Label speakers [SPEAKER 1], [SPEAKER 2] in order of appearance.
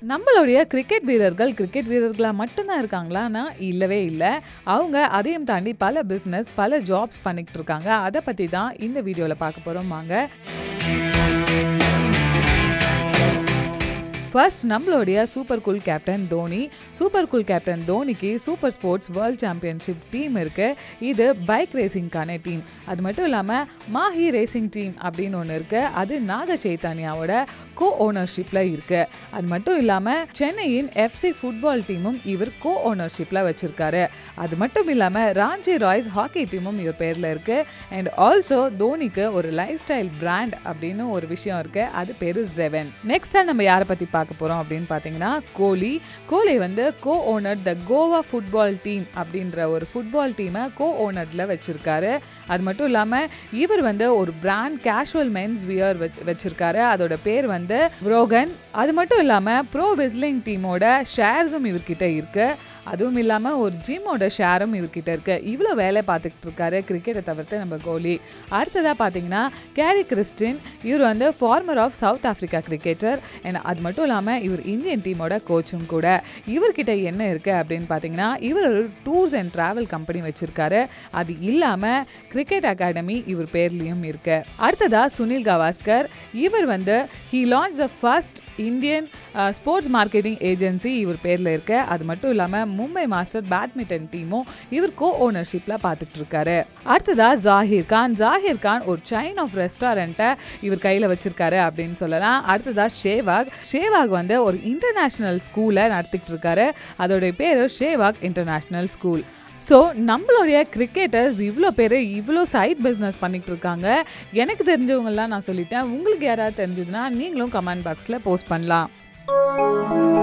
[SPEAKER 1] நம்மளுடைய கிரிக்கெட் வீரர்கள் கிரிக்கெட் வீரர்களாக மட்டும்தான் இருக்காங்களான்னா இல்லவே இல்லை அவங்க அதையும் தாண்டி பல பிஸ்னஸ் பல ஜாப்ஸ் பண்ணிக்கிட்டு இருக்காங்க அதை பற்றி தான் இந்த வீடியோவில் பார்க்க போகிறோம் வாங்க ஃபர்ஸ்ட் நம்மளுடைய super cool captain Dhoni super cool captain தோனிக்கு super sports world championship team இருக்கு இது பைக் ரேசிங்க்கான டீம் அது மட்டும் இல்லாமல் மாஹி ரேசிங் டீம் அப்படின்னு ஒன்று இருக்கு அது நாக சைத்தானியாவோட கோ ஓனர்ஷிப்பில் இருக்கு அது மட்டும் இல்லாமல் சென்னையின் எஃப்சி ஃபுட்பால் டீமும் இவர் கோ ஓனர்ஷிப்பில் வச்சிருக்காரு அது மட்டும் இல்லாமல் ராஞ்சி ராய்ஸ் ஹாக்கி டீமும் இவர் பேரில் இருக்கு அண்ட் ஆல்சோ தோனிக்கு ஒரு லைஃப் ஸ்டைல் பிராண்ட் அப்படின்னு ஒரு விஷயம் இருக்கு அது பேரு ஜெவன் நெக்ஸ்ட்டாக நம்ம யாரை பற்றி பார்க்க போகிறோம் அப்படின்னு பார்த்தீங்கன்னா கோலி கோலி வந்து co owner the Goa football team அப்படின்ற ஒரு ஃபுட்பால் டீமை கோ ஓனரில் வச்சுருக்காரு அது மட்டும் இல்லாமல் இவர் வந்து ஒரு பிராண்ட் கேஷுவல் மென்ஸ் வியர் வச்சிருக்காரு அதோட பேர் வந்து ரோகன் அது மட்டும் இல்லாமல் ப்ரோ வெஸ்லிங் டீமோட ஷேர்ஸும் இவர்கிட்ட இருக்குது அதுவும் இல்லாமல் ஒரு ஜிம்மோட ஷேரும் இவர்கிட்ட இருக்கு இவ்வளோ வேலை பார்த்துக்கிட்டு இருக்காரு கிரிக்கெட்டை தவிர்த்து நம்ம கோலி அடுத்ததாக பார்த்தீங்கன்னா கேரி கிறிஸ்டின் இவர் வந்து former of South Africa cricketer and அது மட்டும் இல்லாமல் இவர் இந்தியன் டீமோட கோச்சும் கூட இவர்கிட்ட என்ன இருக்குது அப்படின்னு பார்த்தீங்கன்னா இவர் ஒரு டூர்ஸ் அண்ட் ட்ராவல் கம்பெனி வச்சுருக்காரு அது இல்லாமல் கிரிக்கெட் அகாடமி இவர் பேர்லேயும் இருக்கு அடுத்ததாக சுனில் கவாஸ்கர் இவர் வந்து he launch the first Indian sports marketing agency இவர் பேரில் இருக்கு அது மட்டும் இல்லாமல் மும்பை மாஸ்டர் பேட்மிண்டன் டீமும் இவர் கோ ஓனர்ஷிப்பில் பார்த்துட்டு இருக்காரு அடுத்ததா ஜாகிர் கான் ஜாகிர் கான் ஒரு செயின் ஆஃப் ரெஸ்டாரண்ட்டை இவர் கையில் வச்சிருக்காரு அப்படின்னு சொல்லலாம் அடுத்ததா ஷேவாக் ஷேவாக் வந்து ஒரு இன்டர்நேஷ்னல் ஸ்கூலை நடத்திக்கிட்டு இருக்காரு அதோடைய பேர் ஷேவாக் இன்டர்நேஷ்னல் ஸ்கூல் ஸோ நம்மளுடைய கிரிக்கெட்டர்ஸ் இவ்வளோ பேர் இவ்வளோ சைட் பிஸ்னஸ் பண்ணிகிட்டு இருக்காங்க எனக்கு தெரிஞ்சவங்கலாம் நான் சொல்லிட்டேன் உங்களுக்கு யாராவது தெரிஞ்சதுன்னா நீங்களும் கமெண்ட் பாக்ஸில் போஸ்ட் பண்ணலாம்